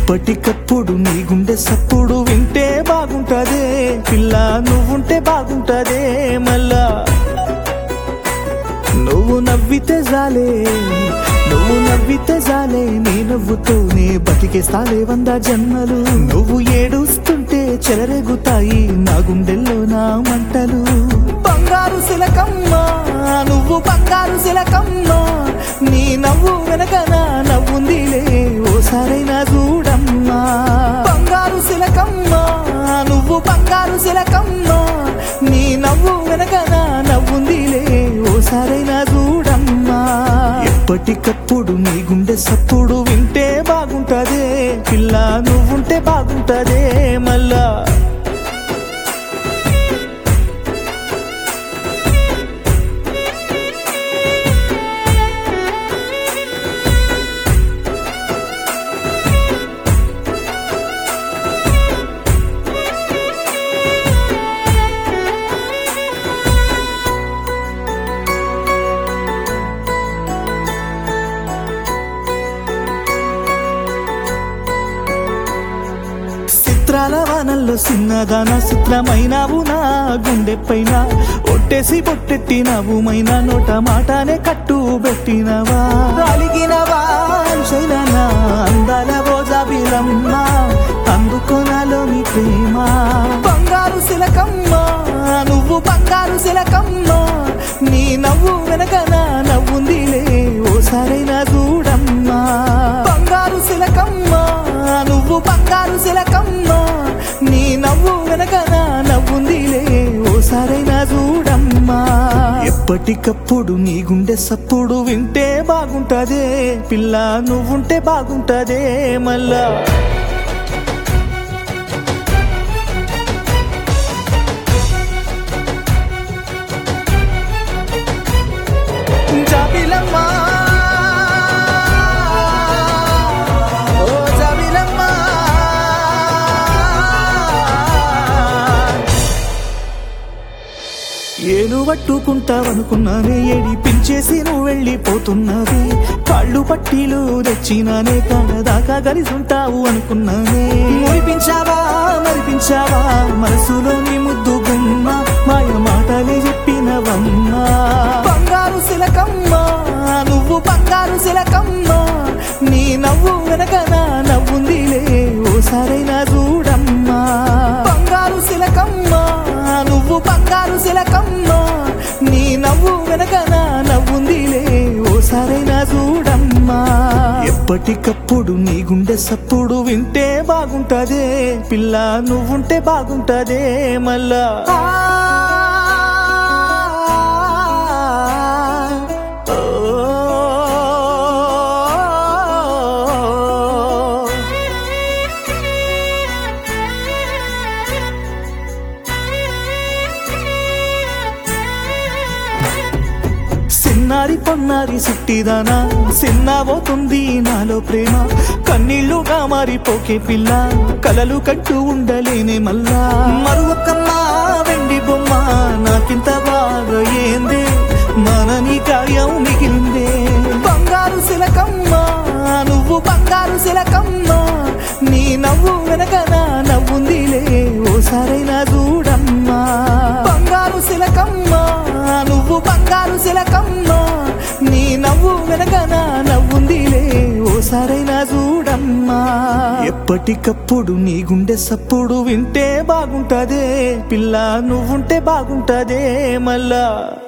ఎప్పటికప్పుడు నీ గుండె సప్పుడు వింటే బాగుంటదే పిల్ల నువ్వుంటే బాగుంటదే మళ్ళా నువ్వు నవ్వితే జాలే నువ్వు నవ్వితే జాలే నీ నవ్వుతోనే బతికేస్తాలే వంద జన్మలు నువ్వు ఏడుస్తుంటే చెలరేగుతాయి నా గుండెల్లో నా మంటలు బంగారు శిలకమ్మ నువ్వు బంగారు శిలకమ్మ నీ నవ్వు వెనక నా నవ్వుందిలే ఓసారైనా చూడమ్మా బంగారు శిలకమ్మ నువ్వు బంగారు శిలకమ్మ నీ నవ్వు వెనక నా నవ్వుందిలే ఓసారైనా చూడమ్మా ఎప్పటికప్పుడు నీ గుండె సప్పుడు వింటే బాగుంటదే పిల్ల నువ్వుంటే బాగుంటదే మళ్ళా చిత్రాల వానల్లో చిన్నదాన చిత్రమైనావు నా గుండె పైన ఒట్టేసి పొట్టెట్టినవు మైనా నోట మాటనే కట్టు పెట్టినవా అలిగినవా అంశైనా అందాల బోజాబిలమ్మ అందుకోనాలో నీ ప్రేమ బంగారు శిలకమ్మ నువ్వు బంగారు శిలకమ్మ నీ నవ్వు వెనక నా నవ్వుందిలే ఓసారైనా చూడమ్మా బంగారు శిలకమ్మ నువ్వు బంగారు శిలకమ్మ నీ నవ్వు వెనక నా నవ్వుందిలే ఓసారైనా చూడమ్మా ఎప్పటికప్పుడు నీ గుండె సప్పుడు వింటే బాగుంటదే పిల్ల నువ్వుంటే బాగుంటదే మళ్ళా జాబిలమ్మా ఓ జాబిలమ్మా ఏలు పట్టుకుంటావనుకున్నానే ఏడిపించేసి నువ్వు వెళ్ళిపోతున్నావే కాళ్ళు పట్టీలు తెచ్చినానే కాడదాకా కలిసుంటావు అనుకున్నానే మురిపించావా మరిపించావా మనసులోని ముద్దు గుమ్మ మాయ మాటలే చెప్పినవమ్మా బంగారు శిలకమ్మ నువ్వు బంగారు శిలకమ్మ నీ నవ్వు వెనక నా నవ్వుందిలే ఓసారైనా చూడమ్మా బంగారు శిలకమ్మ నువ్వు బంగారు శిలకమ్మ నీ నవ్వు వెనక నా నవ్వుందిలే ఓసారైనా చూడమ్మా ఎప్పటికప్పుడు నీ గుండె సప్పుడు వింటే బాగుంటదే పిల్ల నువ్వుంటే బాగుంటదే మళ్ళా సిన్నారి పొన్నారి సుట్టిదానా సిన్నాబోతుంది నాలో ప్రేమ కన్నీళ్లుగా మారిపోకే పిల్ల కలలు కట్టు ఉండలేనే మళ్ళా మరొకమ్మా వెండి బొమ్మ నాకింత బాగా ఏందే మనని గాయం మిగిలిందే బంగారు శిలకమ్మ నువ్వు బంగారు శిలకమ్మ నీ నవ్వు వెనక నా నవ్వుందిలే ఓసారైనా చూడమ్మా బంగారు శిలకమ్మ నువ్వు బంగారు శిలకమ్మ నీ నవ్వు వెనక నా నవ్వుందిలే ఓసారైనా చూడమ్మా ఎప్పటికప్పుడు నీ గుండె సప్పుడు వింటే బాగుంటదే పిల్ల నువ్వుంటే బాగుంటదే మళ్ళా